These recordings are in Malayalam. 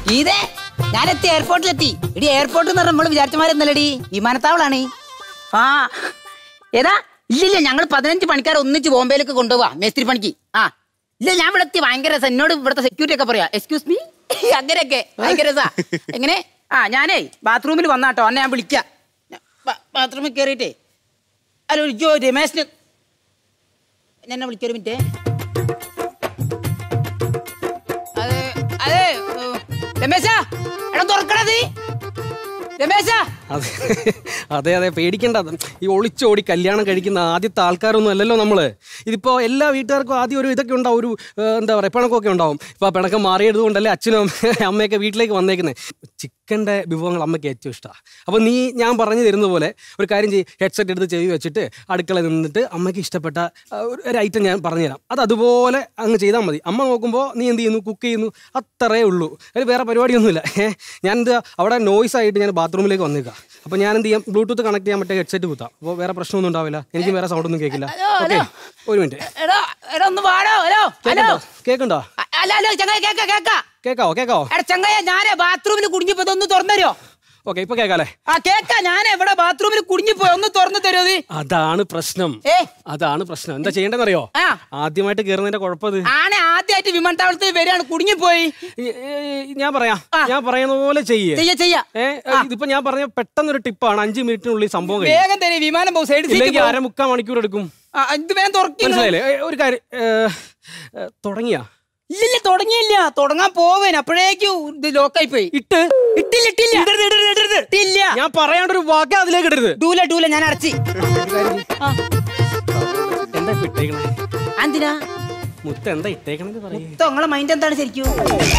ഇതേ ഞാനെത്തി എയർപോർട്ടിലെത്തി ഇടി എയർപോർട്ട് എന്ന് പറഞ്ഞാൽ നമ്മൾ വിചാരിച്ചമാരെന്നല്ലടി വിമാനത്താവളാണ് ആ ഏതാ ഇല്ലില്ല ഞങ്ങൾ പതിനഞ്ച് പണിക്കാർ ഒന്നിച്ച് ബോംബെയിലേക്ക് കൊണ്ടുപോവാ മേസ്ത്രി പണിക്ക് ആ ഇല്ല ഞാൻ ഇവിടെ എത്തി ഭയങ്കര രസം എന്നോട് ഇവിടുത്തെ സെക്യൂരിറ്റി ഒക്കെ പറയാ എക്സ്ക്യൂസ് മീ അങ്ങനെയൊക്കെ ഭയങ്കര രസാ എങ്ങനെ ആ ഞാനേ ബാത്റൂമിൽ വന്നാട്ടോ അന്നെ ഞാൻ വിളിക്കാം ബാത്റൂമിൽ കയറിയിട്ടേ ഹലോ ജോ രമേശിന് എന്നെ വിളിക്കൊരു മിനിറ്റ് അതെ അതെ ഏ, രമേശാ എടാ തുറക്കണത് രമേശാ അതെ അതെ അതെ പേടിക്കണ്ട ഈ ഒളിച്ചോടി കല്യാണം കഴിക്കുന്ന ആദ്യത്തെ ആൾക്കാരൊന്നും അല്ലല്ലോ നമ്മള് ഇതിപ്പോ എല്ലാ വീട്ടുകാർക്കും ആദ്യം ഒരു ഇതൊക്കെ ഉണ്ടാവും ഒരു ഏഹ്, എന്താ പറയുക പിണക്കമൊക്കെ ഉണ്ടാവും ഇപ്പൊ ആ പിണക്കം മാറിയത് കൊണ്ടല്ലേ അച്ഛനും അമ്മ- അമ്മയൊക്കെ വീട്ടിലേക്ക് വന്നേക്കുന്നത് ചിക്കൻ്റെ വിഭവങ്ങൾ അമ്മയ്ക്ക് ഏറ്റവും ഇഷ്ടമാണ് അപ്പോൾ നീ ഞാൻ പറഞ്ഞു തരുന്ന പോലെ ഒരു കാര്യം ചെയ്യും ഹെഡ്സെറ്റ് എടുത്ത് ചെവി വെച്ചിട്ട് അടുക്കളയിൽ നിന്നിട്ട് അമ്മയ്ക്ക് ഇഷ്ടപ്പെട്ട ആ, ഒരു- ഒരു ഐറ്റം ഞാൻ പറഞ്ഞുതരാം അത് അതുപോലെ അങ്ങ് ചെയ്താൽ മതി അമ്മ നോക്കുമ്പോൾ നീ എന്ത് ചെയ്യുന്നു കുക്ക് ചെയ്യുന്നു അത്രേ ഉള്ളൂ അതിൽ വേറെ പരിപാടിയൊന്നുമില്ല ഏഹ് ഞാൻ എന്താ അവിടെ നോയ്സ് ആയിട്ട് ഞാൻ ബാത്റൂമിലേക്ക് വന്നേക്കാം അപ്പോൾ ഞാൻ എന്ത് ചെയ്യാം ബ്ലൂടൂത്ത് കണക്ട് ചെയ്യാൻ പറ്റിയ ഹെഡ്സെറ്റ് കുത്താം അപ്പോൾ വേറെ പ്രശ്നമൊന്നും ഉണ്ടാവില്ല എനിക്ക് വേറെ സൗണ്ട് ഒന്നും കേൾക്കില്ല ഹലോ, ഓക്കെ ഹലോ. ഒരു മിനിറ്റ് എടാ എടാ ഒന്ന് വാടോ ഹലോ ഹലോ കേൾക്കണ്ടോ കേൾക്കണ്ടോ അ- അല്ല ഹലോ ചങ്ങായി കേക്ക കേക്ക കേൾക്കാവോ കേൾക്കാവോ എടാ ചങ്ങായ ഞാനേ ബാത്റൂമിൽ കുടുങ്ങിപ്പോ ഇതൊന്ന് തുറന്നരോ ഓക്കെ ഇപ്പൊ കേൾക്കാല്ലേ ആ കേക്ക ഞാൻ എവിടെ ബാത്റൂമിൽ കുടുങ്ങിപ്പോയി ഒന്ന് തുറന്നു തരുമോ ഇത് അതാണ് പ്രശ്നം ഏ അതാണ് പ്രശ്നം എന്താ ചെയ്യേണ്ടതെന്നറിയോ ആ ആദ്യമായിട്ട് കയറുന്നതിന്റെ കുഴപ്പം ഇത് ആണെ ആദ്യമായിട്ട് വിമാനത്താവളത്തിൽ വരികയാണ് കുടുങ്ങിപ്പോയി ഈ- ഈ- ഞാൻ പറയാം ആ. ഞാൻ പറയുന്ന പോലെ ചെയ്യേ ചെയ്യ ചെയ്യ ഏ ഇതിപ്പോ ഞാൻ പറഞ്ഞ പെട്ടെന്നൊരു ടിപ്പാണ് അഞ്ചു മിനിറ്റിനുള്ളിൽ സംഭവം കഴിയും വേഗം തന്നെ വിമാനം പോകും സൈഡ് ഇല്ലെങ്കിൽ സീറ്റ് അര മുക്കാൽ മണിക്കൂർ എടുക്കും ഇത് വേഗം തുറക്കി മനസ്സിലായില്ലേ ഏ, ഒരു കാര്യം ഏ, ഏ, തുടങ്ങിയാ ഇല്ലില്ല തുടങ്ങിയില്ല തുടങ്ങാൻ പോവേൻ അപ്പോഴേക്കും ഇത് ലോക്കായി പോയി ഇട്ട് ഇട്ടില്ല ഇട്ടില്ല ഇടരുത്, ഇടരുത്, ഇടരുത്. ഇട്ടില്ല ഞാൻ പറയാണ്ടൊരു വാക്ക് അതിലേക്ക് ഇടരുത് ഡൂല ഡൂല ഞാൻ അടച്ചി ആ എന്താ ഇപ്പൊ ഇട്ടേക്കണേ എന്തിനാ മുത്ത് എന്താ ഇട്ടേക്കണെന്ന് പറയേ നിങ്ങളെ മൈൻഡ് എന്താണ് ശരിക്കും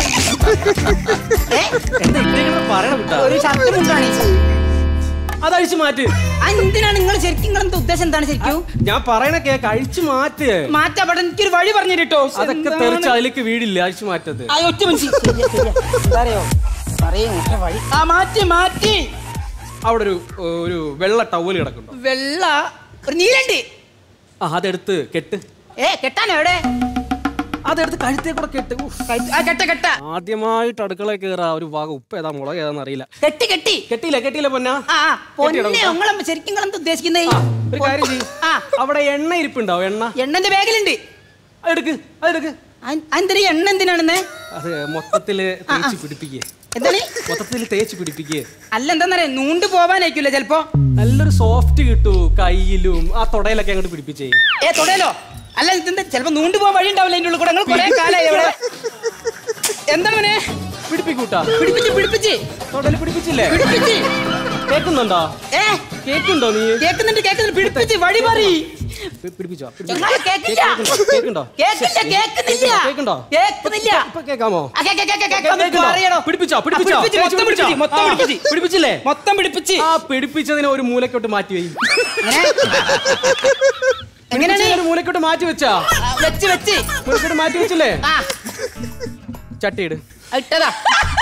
ഏ? എന്താ ഇട്ടേക്കണെന്ന് പറയണ കുട്ടാ ഒരു ഷർട്ട് മുണ്ടാണ് അത് അഴിച്ചു മാറ്റ് ആ എന്തിനാണ് നിങ്ങൾ ശരിക്കും നിങ്ങളെന്താ ഉദ്ദേശം എന്താണ് ശരിക്കും ഞാൻ പറയണ കേക്ക് അഴിച്ചു മാറ്റ് മാറ്റാ പെട്ടെന്ന് എനിക്കൊരു വഴി പറഞ്ഞു കേട്ടോ അതൊക്കെ തെറിച്ച് അതിലേക്ക് വീടില്ല അഴിച്ചു മാറ്റത് ആ ഒറ്റ മനുഷ്യ എന്താറിയോ പറയൂ വഴി ആ മാറ്റി മാറ്റി അവിടെ ഒരു ഒരു വെള്ള ടവൽ കിടക്കുന്നുണ്ടോ വെള്ള ഒരു നീലണ്ട് ആ അതെടുത്ത് കെട്ട് ഏ കെട്ടാനോ എവിടെ അതെടുത്ത് കഴുത്തേ കൂടെ കെട്ട് ഉഫ്. കൈ- ആ കെട്ട കെട്ട ആദ്യമായിട്ട് അടുക്കളയിൽ കയറാ ഒരു ഭാഗം ഉപ്പ് ഏതാ മുളക് ഏതാന്ന് അറിയില്ല കെട്ടി കെട്ടി കെട്ടിയില്ല കെട്ടിയില്ല പൊന്നാ ആ ആ, പൊന്നെ കെട്ടിയിടാം കേട്ടോ. നിങ്ങളെ ശരിക്കും നിങ്ങളെന്താ ഉദ്ദേശിക്കുന്നേ ആ, ഒരു കാര്യം ചെയ്യ് ആ അവിടെ എണ്ണ ഇരിപ്പുണ്ടാവും എണ്ണ എണ്ണന്റെ ബാഗിലുണ്ട് അതെടുക്ക് അതെടുക്ക് എന്തിനാ എണ്ണ എന്തിനാണെന്നേ അത് മൊത്തത്തില് തേച്ച് പിടിപ്പിക്കേ എന്താണ് മൊത്തത്തിൽ തേച്ച് പിടിപ്പിക്കേ അല്ല എന്താന്നറിയാ നൂണ്ട് പോവാനായിരിക്കില്ല ചെലപ്പോ നല്ലൊരു സോഫ്റ്റ് കിട്ടൂ കയ്യിലും ആ തൊടയിലൊക്കെ അങ്ങോട്ട് പിടിപ്പിച്ചേ ഏ തൊടയലോ അല്ല ഇതെന്താ ചെലപ്പോ നൂണ്ട് പോവാൻ വഴി ഉണ്ടാവില്ല അതിന്റെ ഉള്ളിൽ കൂടെ നിങ്ങൾ കുറെ കാലായി അവിടെ എന്താ മോനെ പിടിപ്പിക്കൂട്ടാ പിടിപ്പിച്ച് പിടിപ്പിച്ച് തൊടയിൽ പിടിപ്പിച്ചില്ലേ പിടിപ്പിച്ച് കേക്കുന്നുണ്ടോ ഏ കേക്കുണ്ടോ നീ കേക്കുന്നുണ്ട് കേക്കുന്നുണ്ട് പിടിപ്പിച്ച് വഴി പറ പി- പിടിപ്പിച്ചോ ചങ്ങായി, കേക്കില്ല. കേക്കുണ്ടോ കേക്കില്ല കേക്കുന്നില്ല കേക്കുണ്ടോ കേക്കുന്നില്ല ഇപ്പൊ കേക്കാമോ ആ, കേ- കേ- കേ- കേ- കേൾക്കാൻ കേക്കുണ്ടോ? പറയണോ? പിടിപ്പിച്ചോ ആ, പിടിപ്പിച്ചോ പിടിപ്പിച്ച്, മൊത്തം പിടിപ്പിച്ചോ? പിടിപ്പിച്ച്, മൊത്തം ആ, പിടിപ്പിച്ച്. പിടിപ്പിച്ചില്ലേ മൊത്തം പിടിപ്പിച്ച് ആ പിടിപ്പിച്ചതിനെ ഒരു മൂലക്കോട്ട് മാറ്റി വൈ എങ്ങനെ? എങ്ങനെയാണ് ഒരു മൂലക്കോട്ട് മാറ്റി വെച്ചാ ആ, വെച്ച് വെച്ച് മൂലക്കോട്ട് മാറ്റി വെച്ചില്ലേ ആ ചട്ടിയിട് ആ, ഇട്ടതാ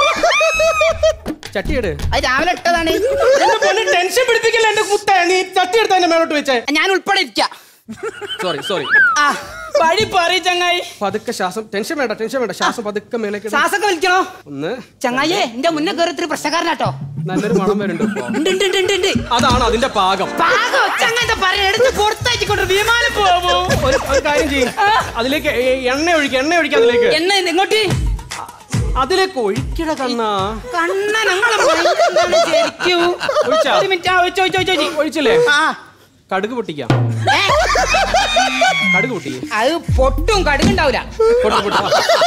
ചട്ടിയിട് അത് രാവിലെ ഇട്ടതാണ് ടെൻഷൻ പിടിപ്പിക്കില്ല എന്റെ കുത്ത നീ ചട്ടി എടുത്ത് എന്റെ മേലോട്ട് വെച്ചേ ഞാൻ ഉൾപ്പെടെ ഇരിക്കാം സോറി സോറി ആ വഴി പറ ചങ്ങായി പതുക്കെ ശ്വാസം ടെൻഷൻ വേണ്ട ടെൻഷൻ വേണ്ട ശ്വാസം പതുക്കെ മേലേക്ക് ഇട്. ശ്വാസൊക്കെ വലിക്കണോ ഒന്ന് ചങ്ങായിയെ എന്റെ മുന്നേ കയറി ഇത്തിരി പ്രശ്നക്കാരനാട്ടോ നല്ലൊരു മണം വരുന്നുണ്ട് ഇപ്പൊ ഉണ്ട് ഉണ്ട് ഉണ്ട് ഉണ്ട് ഉണ്ട് അതാണ് അതിന്റെ പാകം പാകം ചങ്ങായി പറയാ എടുത്ത് പുറത്താക്കിക്കൊണ്ട് വിമാനം പോവോ ഒരു ഒരു കാര്യം ചെയ്യും അതിലേക്ക് എ- എണ്ണ ഒഴിക്കുക എണ്ണ ഒഴിക്കുക അതിലേക്ക് എണ്ണ ഇങ്ങോട്ട് അതിലേക്ക് ഒഴിക്കട കണ്ണാ കണ്ണ ഞങ്ങളെ mind എന്താണ് ശരിക്കും ഒഴിച്ചാ? ഒരു മിനിറ്റ് ആ ഒഴിച്ചോ ഒഴിച്ചോ ഒഴിച്ചോ ഒഴിച്ചില്ലേ ആ കടുക് പൊട്ടിക്കാം ഏ, കടുക് പൊട്ടിക്കും അത് പൊട്ടും കടുകുണ്ടാവൂല പൊട്ടി പൊട്ടി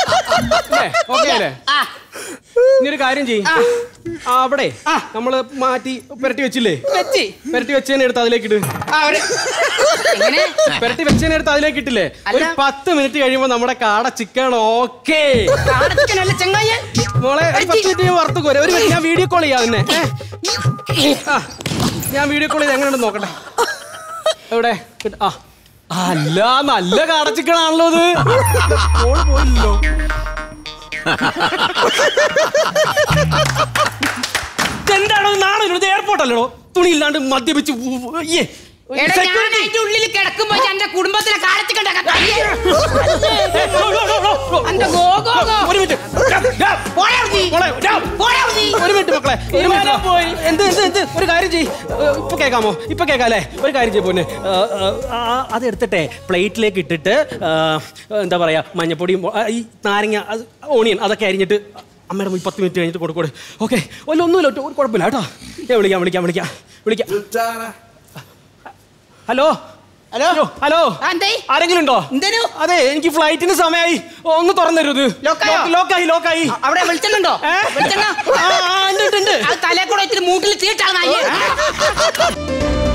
ഓക്കെ അല്ലേ ആ ഇനി ഒരു കാര്യം ചെയ്യും ആ. അവിടെ ആ. നമ്മള് മാറ്റി പെരട്ടി വെച്ചില്ലേ വെച്ച് പെരട്ടി വെച്ചതിനെ എടുത്ത് അതിലേക്ക് ഇട് ആ ഒരു എങ്ങനെ പെരട്ടി വെച്ചതിനെ എടുത്ത് അതിലേക്ക് ഇട്ടില്ലേ അല്ല. ഒരു പത്ത് മിനിറ്റ് കഴിയുമ്പോ നമ്മുടെ കാട ചിക്കൻ ഓക്കേ കാണിക്കണല്ലേ ചെങ്ങായി മോളെ ഒരു പത്ത് മിനിറ്റ് ഞാൻ വറുത്ത് കോരെ ഒരു മിനിറ്റ് ഞാൻ വീഡിയോ കോൾ ചെയ്യാം അതിനെ ആ ഞാൻ വീഡിയോ കോൾ ചെയ്ത് എങ്ങനെയുണ്ട് നോക്കട്ടെ എവിടെ കിട്ട- ആ അല്ല നല്ല കാടച്ചിക്കണാണല്ലോ ഇത് ഫോൺ പോയില്ലല്ലോ എന്താണോ നാണോ ഇത് എയർപോർട്ട് അല്ലടോ തുണി ഇല്ലാണ്ട് മദ്യപിച്ച് ഊ- ഊ- ഏ എടാ, ഞാൻ അതിന്റെ ഉള്ളിൽ കിടക്കുമ്പോ എന്റെ കുടുംബത്തിലെ കാലത്ത് കണ്ട അന്റെ ഗോ ഗോ ഗോ ഒരു മിനിറ്റ് പോടാ അവിടുന്ന്. മോളെ, ഡാ. പോടാ അവിടുന്ന്. ഒരു മിനിറ്റ് മക്കളെ ഒരു മിനിറ്റ് പോയി എന്ത് എന്ത് എന്ത് ഒരു കാര്യം ചെയ് ഇപ്പൊ കേൾക്കാമോ ഇപ്പൊ കേൾക്കാം അല്ലേ ഒരു കാര്യം ചെയ്യ പോന്നെ അത് എടുത്തിട്ടെ പ്ലേറ്റിലേക്ക് ഇട്ടിട്ട് ആ, എന്താ പറയാ മഞ്ഞപ്പൊടിയും ആ, ഈ നാരങ്ങ അത് ഓണിയൻ അതൊക്കെ അരിഞ്ഞിട്ട് അമ്മയുടെ മുന്നിൽ പത്ത് മിനിറ്റ് കഴിഞ്ഞിട്ട് കൊടുക്കൂടെ ഓക്കെ ഒല്ല ഒന്നുമില്ല ഒറ്റ- ഒരു കുഴപ്പമില്ല കേട്ടോ ഞാൻ വിളിക്കാം വിളിക്കാം വിളിക്കാം വിളിക്കാം ഹലോ ഹലോ ഹലോ ആ, എന്തേ ആരെങ്കിലും ഉണ്ടോ എന്തേനു അതെ എനിക്ക് ഫ്ലൈറ്റിന് സമയമായി ഒന്ന് തുറന്നു തരൂ ഇത് ലോക്കായോ? ലോക്ക്- ലോക്കായി ലോക്കായി അവിടെ വെളിച്ചെണ്ണുണ്ടോ ഏ? വെളിച്ചെണ്ണ ആ, ആ, ഉണ്ട്, ഉണ്ട്, ഉണ്ട്. അത് തലേ കൂടെ വെച്ചിട്ട് മൂട്ടിൽ ചീട്ടാണ് നായി